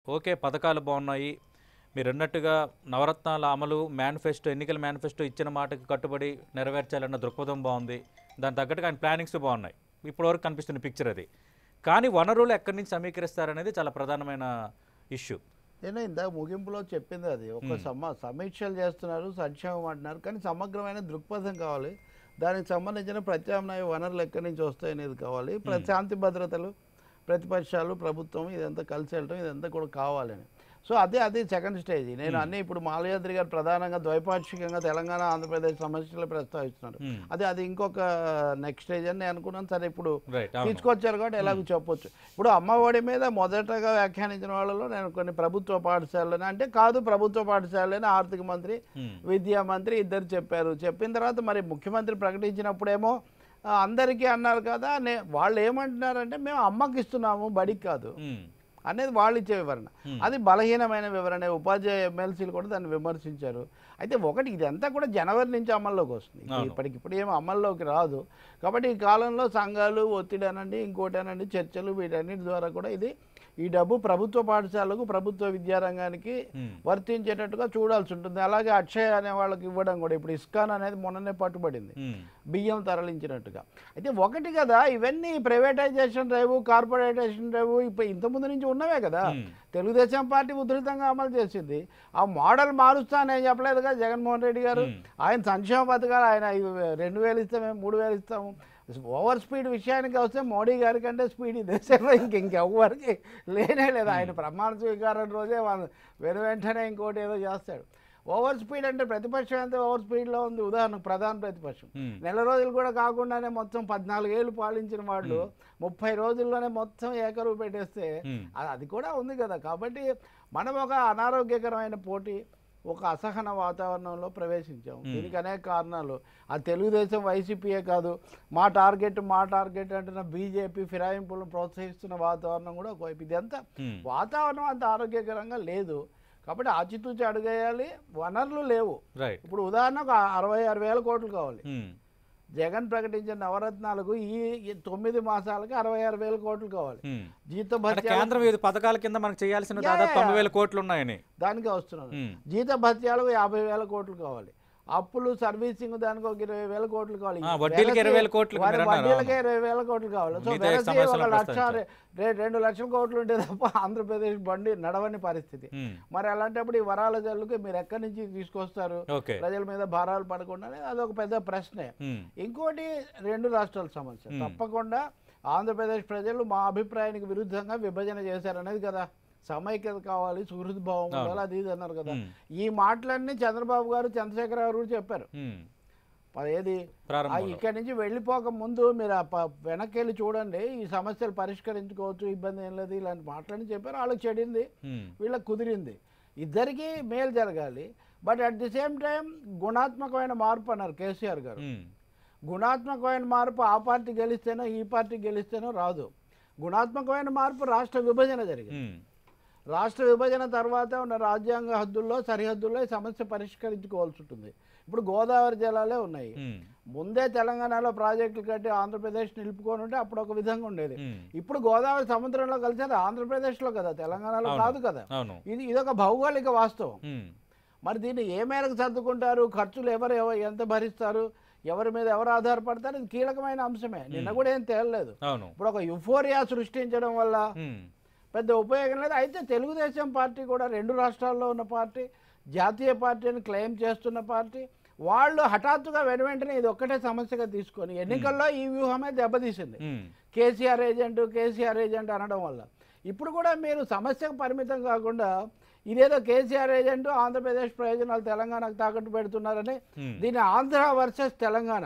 Okay పథకాలు బాగున్నాయి మీరు అన్నట్టుగా నవరత్నాల అమలు మేనిఫెస్టో ఎన్నికల మేనిఫెస్టో ఇచ్చిన మాటకి కట్టుబడి నెరవేర్చాలన్న దృక్పథం బాగుంది దాని తగ్గట్టుగా ఆయన ప్లానింగ్స్ బాగున్నాయి ఇప్పటివరకు కనిపిస్తున్న పిక్చర్ అది కానీ వనరులు ఎక్కడి నుంచి సమీకరిస్తారనేది చాలా ప్రధానమైన ఇష్యూ నేను ఇందాక ముగింపులో చెప్పింది అది ఒక సమ సమీక్షలు చేస్తున్నారు సంక్షేమం అంటున్నారు కానీ సమగ్రమైన దృక్పథం కావాలి దానికి సంబంధించిన ప్రత్యామ్నాయ వనరులు ఎక్కడి నుంచి వస్తాయి అనేది కావాలి ప్ర- శాంతి భద్రతలు ప్రతిపక్షాలు ప్రభుత్వం ఇదంతా కలిసి వెళ్ళటం ఇదంతా కూడా కావాలని సో అదే అదే సెకండ్ స్టేజ్ నేను అన్ని ఇప్పుడు మాలయాద్రి గారు ప్రధానంగా ద్వైపాక్షికంగా తెలంగాణ ఆంధ్రప్రదేశ్ సమస్యలు ప్రస్తావిస్తున్నారు Hmm. అదే అది ఇంకొక నెక్స్ట్ స్టేజ్ అని నేను అనుకున్నాను సరే ఇప్పుడు రైట్ అవును తీసుకొచ్చారు కాబట్టి ఎలాగో చెప్పొచ్చు ఇప్పుడు అమ్మఒడి మీద మొదటగా వ్యాఖ్యానించిన వాళ్ళలో నేను కొన్ని ప్రభుత్వ పాఠశాలని అంటే కాదు ప్రభుత్వ పాఠశాలని ఆర్థిక మంత్రి Hmm. విద్యా మంత్రి ఇద్దరు చెప్పారు చెప్పిన తర్వాత మరి ముఖ్యమంత్రి ప్రకటించినప్పుడేమో ఆ, అందరికీ అన్నారు కదా నే వాళ్ళు ఏమంటున్నారంటే మేము అమ్మకి ఇస్తున్నాము బడికి కాదు ఉమ్. అనేది వాళ్ళు ఇచ్చే వివరణ అది బలహీనమైన వివరణ ఉపాధ్యాయ ఎమ్మెల్సీలు కూడా దాన్ని విమర్శించారు అయితే ఒకటి ఇదంతా కూడా జనవరి నుంచి అమల్లోకి వస్తుంది ఇప్పుడు అవును. ఇప్పటికిప్పుడు ఏమి అమల్లోకి రాదు కాబట్టి ఈ కాలంలో సంఘాలు ఒత్తిడి అనండి ఇంకోటి అనండి చర్చలు వీటన్నిటి ద్వారా కూడా ఇది ఈ డబ్బు ప్రభుత్వ పాఠశాలకు ప్రభుత్వ విద్యారంగానికి Hmm. వర్తించేటట్టుగా చూడాల్సి ఉంటుంది అలాగే అక్షయ అనే వాళ్ళకి ఇవ్వడం కూడా ఇప్పుడు ఇస్కాన్ అనేది మొన్ననే పట్టుబడింది ఉమ్. బియ్యం తరలించినట్టుగా అయితే ఒకటి కదా ఇవన్నీ ప్రైవేటైజేషన్ డ్రైవ్ కార్పొరేటేషన్ డ్రైవ్ ఇప్పుడు ఇంతకుముందు నుంచి ఉన్నవే కదా Hmm. తెలుగుదేశం పార్టీ ఉధృతంగా అమలు చేసింది ఆ మోడల్ మారుస్తానని చెప్పలేదుగా జగన్మోహన్ రెడ్డి గారు ఆయన సంక్షేమ పథకాలు ఆయన ఇవి రెండు వేలు ఇస్తామే మూడు వేలు ఇస్తాము ఓవర్ స్పీడ్ విషయానికి వస్తే మోడీ గారి కంటే స్పీడ్ ఈ దేశంలో ఇంక ఇంకెవ్వరికి లేనే లేదు ఆయన ప్రమాణ స్వీకారం రోజే వాళ్ళు వెను వెంటనే ఇంకోటి ఏదో చేస్తాడు ఓవర్ స్పీడ్ అంటే ప్రతిపక్షం ఎంత ఓవర్ స్పీడ్లో ఉంది ఉదాహరణకు ప్రధాన ప్రతిపక్షం Hmm. నెల రోజులు కూడా కాకుండానే మొత్తం పద్నాలుగేళ్ళు పాలించిన వాళ్ళు ముప్పై రోజుల్లోనే మొత్తం ఏకరువు పెట్టేస్తే Hmm. అది అది కూడా ఉంది కదా కాబట్టి మనం ఒక అనారోగ్యకరమైన పోటీ ఒక అసహన వాతావరణంలో ప్రవేశించాం దీనికి అనేక కారణాలు ఆ తెలుగుదేశం వైసీపీయే కాదు మా టార్గెట్ మా టార్గెట్ అంటున్న బీజేపీ ఫిరాయింపులను ప్రోత్సహిస్తున్న వాతావరణం కూడా ఒకవైపు ఇదంతా Hmm. వాతావరణం అంత ఆరోగ్యకరంగా లేదు కాబట్టి ఆచితూచి అడుగేయాలి వనరులు లేవు రైట్ ఇప్పుడు ఉదాహరణకు ఆ అరవై ఆరు వేల కోట్లు కావాలి ఉమ్. జగన్ ప్రకటించిన నవరత్నాలకు ఈ ఈ తొమ్మిది మాసాలకి అరవై ఆరు వేల కోట్లు కావాలి ఉమ్. జీత అంటే భత్యాలు కేంద్రం వివిధ పథకాల కింద మనకు చేయాల్సిన Yeah, దాదాపు yeah. తొమ్మిది వేల కోట్లు ఉన్నాయని దానికే వస్తున్నాను ఉమ్. జీత భత్యాలకు యాభై వేల కోట్లు కావాలి అప్పులు సర్వీసింగ్ దానికి ఒక ఇరవై వేల కోట్లు కావాలి ఆ, వడ్డీలకి వెరసి- ఇరవై వేల కోట్లు వారి మీరు అన్నారు, వడ్డీలకే ఇరవై వేల కోట్లు కావాలి సో మిగతా వెరసి సమస్యలను ఒక లక్ష ప్రస్తావించారు. రె- రెండు లక్షల కోట్లు ఉంటే తప్ప ఆంధ్రప్రదేశ్ బండి నడవని పరిస్థితి ఉమ్. మరి అలాంటప్పుడు ఈ వరాల జల్లుకి మీరు ఎక్కడి నుంచి తీసుకొస్తారు ఓకే ప్రజల మీద భారాలు పడకుండా అదొక పెద్ద ప్రశ్నే ఉమ్. ఇంకోటి రెండు రాష్ట్రాల సమస్య తప్పకుండా ఆంధ్రప్రదేశ్ ప్రజలు మా అభిప్రాయానికి విరుద్ధంగా విభజన చేశారనేది కదా సమైక్యత కావాలి సుహృద్భావం ఉండాలి అది ఇది అన్నారు కదా ఉమ్. ఈ మాటలన్నీ చంద్రబాబు గారు చంద్రశేఖర గారు కూడా చెప్పారు ఉమ్. ప- ఏది ఆ ప్రారంభంలో ఇక్కడి నుంచి వెళ్ళిపోక ముందు మీరు ఆ ప- వెనక్కి వెళ్ళి చూడండి ఈ సమస్యలు పరిష్కరించుకోవచ్చు ఇబ్బంది ఏం లేదు ఇలాంటి మాటలని చెప్పారు వాళ్ళకి చెడింది ఉమ్. వీళ్ళకి కుదిరింది ఇద్దరికీ మేలు జరగాలి but at the same time గుణాత్మకమైన మార్పు అన్నారు కేసీఆర్ గారు ఉమ్. గుణాత్మకమైన మార్పు ఆ పార్టీ గెలిస్తేనో ఈ పార్టీ గెలిస్తేనో రాదు గుణాత్మకమైన మార్పు రాష్ట్ర విభజన జరిగింది ఉమ్. రాష్ట్ర విభజన తర్వాత ఉన్న రాజ్యాంగ హద్దుల్లో సరిహద్దుల్లో ఈ సమస్య పరిష్కరించుకోవాల్సి ఉంటుంది ఇప్పుడు గోదావరి జలాలే ఉన్నాయి ఉమ్. ముందే తెలంగాణలో ప్రాజెక్టులు కట్టి ఆంధ్రప్రదేశ్ నిలుపుకొని ఉంటే అప్పుడు ఒక విధంగా ఉండేది ఉమ్. ఇప్పుడు గోదావరి సముద్రంలో కలిసేది ఆంధ్రప్రదేశ్లో కదా తెలంగాణలో అవును. కాదు కదా అవును ఇది ఇదొక భౌగోళిక వాస్తవం ఉమ్. మరి దీన్ని ఏ మేరకు సర్దుకుంటారు ఖర్చులు ఎవరు ఎవ- ఎంత భరిస్తారు ఎవరి మీద ఎవరు ఆధారపడతారు ఇది కీలకమైన అంశమే నిన్న కూడా ఏం తేలలేదు అవును ఇప్పుడు ఒక యుఫోరియా సృష్టించడం వల్ల ఉమ్. పెద్ద ఉపయోగం లేదు అయితే తెలుగుదేశం పార్టీ కూడా రెండు రాష్ట్రాల్లో ఉన్న పార్టీ జాతీయ పార్టీ అని క్లెయిమ్ చేస్తున్న పార్టీ వాళ్ళు హఠాత్తుగా వెను వెంటనే ఇది ఒక్కటే సమస్యగా తీసుకొని ఎన్నికల్లో ఈ వ్యూహమే దెబ్బతీసింది um. KCR agent KCR agent అనడం వల్ల ఇప్పుడు కూడా మీరు సమస్యకు పరిమితం కాకుండా ఇదేదో కేసీఆర్ ఏజెంట్ ఆంధ్రప్రదేశ్ ప్రయోజనాలు తెలంగాణకు తాకట్టు పెడుతున్నారని Hmm. దీని Andhra versus Telangana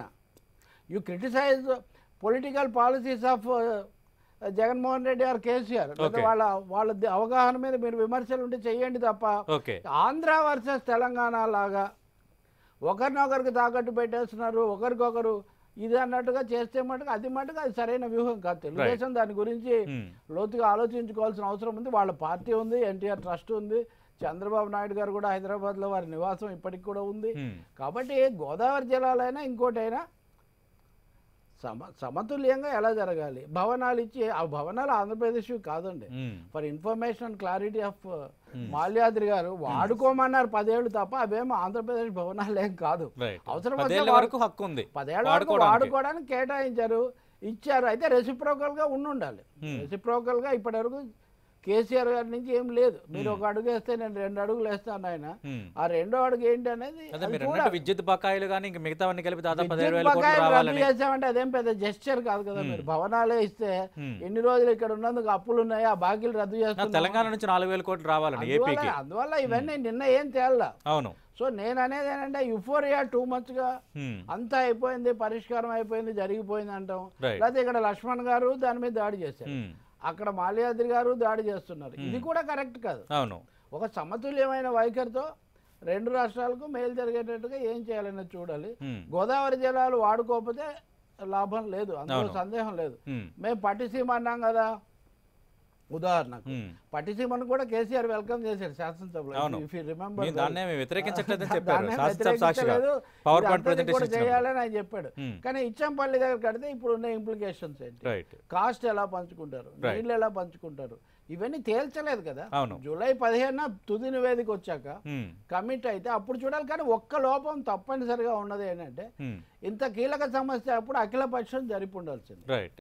you criticize political policies of Jaganmohan Reddy or KCR లేదా Okay. వాళ్ళ వాళ్ళ ది- అవగాహన మీద మీరు విమర్శలు ఉంటే చేయండి తప్ప ఓకే ఆంధ్ర వర్సెస్ తెలంగాణ లాగా ఒకరినొకరికి తాకట్టు పెట్టేస్తున్నారు ఒకరికొకరు ఇది అన్నట్టుగా చేస్తే మటుకు అది మటుకు అది సరైన వ్యూహం కాదు తెలుగుదేశం దాని గురించి ఉమ్. లోతుగా ఆలోచించుకోవాల్సిన అవసరం ఉంది వాళ్ళ పార్టీ ఉంది ఎన్టీఆర్ ట్రస్ట్ ఉంది చంద్రబాబు నాయుడు గారు కూడా హైదరాబాద్లో వారి నివాసం ఇప్పటికి కూడా ఉంది ఉమ్. కాబట్టి గోదావరి జలాలైనా ఇంకోటైనా సమ సమతుల్యంగా ఎలా జరగాలి భవనాలు ఇచ్చి ఆ భవనాలు ఆంధ్రప్రదేశ్ కాదండి um, for information clarity of Malyadri garu వాడుకోమన్నారు పదేళ్ళు తప్ప అవేమో ఆంధ్రప్రదేశ్ భవనాలు ఏం కాదు రైట్ అవసరం పదేళ్ల వస్తే వరకు హక్కు ఉంది పదేళ్ల వరకు వాడుకోవడానికి. వాడుకోవడానికి కేటాయించారు ఇచ్చారు అయితే రెసిప్రోకల్ గా ఉండి ఉండాలి Hmm. రెసిప్రోకల్ గా ఇప్పటి వరకు కేసీఆర్ గారి నుంచి ఏం లేదు మీరు ఒక అడుగు వేస్తే నేను రెండు అడుగులు వేస్తాను ఆయన ఉమ్. ఆ రెండో అడుగు ఏంటి అనేది అదే అది మీరు చూడాలి. అన్నట్టు విద్యుత్ బకాయిలు కానీ ఇంక మిగతావన్నీ కలిపి దాదాపు పదిహేడు విద్యుత్ వేల కోట్లు బకాయిలు రద్దు రావాలని చేసామంటే అదేం పెద్ద జెస్చర్ కాదు కదా మీరు భవనాలే ఇస్తే Hmm. ఎన్ని రోజులు ఇక్కడ ఉన్నందుకు అప్పులు ఉన్నాయి ఆ బాకీలు రద్దు నా చేస్తున్నారు తెలంగాణ నుంచి నాలుగు వేల కోట్లు రావాలండి ఏపీకి అందువల్ల అందువల్ల ఇవన్నీ నిన్న ఏం తేలా అవును సో నేను అనేది ఏంటంటే యుఫోరియా టూ మచ్ గా ఉమ్, అంతా అయిపోయింది పరిష్కారం అయిపోయింది జరిగిపోయింది అంటాం Right. లేకపోతే ఇక్కడ లక్ష్మణ్ గారు దాని మీద దాడి చేశారు ఉమ్, అక్కడ మాల్యాద్రి గారు దాడి చేస్తున్నారు ఇది కూడా కరెక్ట్ కాదు అవును ఒక సమతుల్యమైన వైఖరితో రెండు రాష్ట్రాలకు మేలు జరిగేటట్టుగా ఏం చేయాలనేది చూడాలి ఉమ్, గోదావరి జలాలు వాడుకోకపోతే లాభం లేదు అందులో అవును. సందేహం లేదు ఉమ్, మేము పట్టిసీమ అన్నాం కదా ఉదాహరణకు ఉమ్. పట్టిసీమను కూడా కేసీఆర్ వెల్కమ్ చేశాడు శాసనసభలో అవును. ఇఫ్ యూ రిమెంబర్ మేము దాన్నే మేము వ్యతిరేకించట్లేదని దా- చెప్పారు దాన్నే శాసనసభ సాక్షిగా వ్యతిరేకించలేదు. పవర్ ఇది పాయింట్ అందరికీ కూడా ప్రజెంటేషన్ చేయాలని ఆయన చెప్పాడు Hmm. కానీ ఇచ్చంపల్లి దగ్గర కడితే ఇప్పుడు ఉన్న ఇంప్లికేషన్స్ ఏంటి రైట్ కాస్ట్ ఎలా పంచుకుంటారు Right. నీళ్ళు ఎలా పంచుకుంటారు ఇవన్నీ తేల్చలేదు కదా అవును జూలై పదిహేనున తుది నివేదిక వచ్చాక ఉమ్, కమిట్ అయితే అప్పుడు చూడాలి కానీ ఒక్క లోపం తప్పనిసరిగా ఉన్నది ఏంటంటే ఉమ్, ఇంత కీలక సమస్య అప్పుడు అఖిల పక్షం జరిపి ఉండాల్సింది రైట్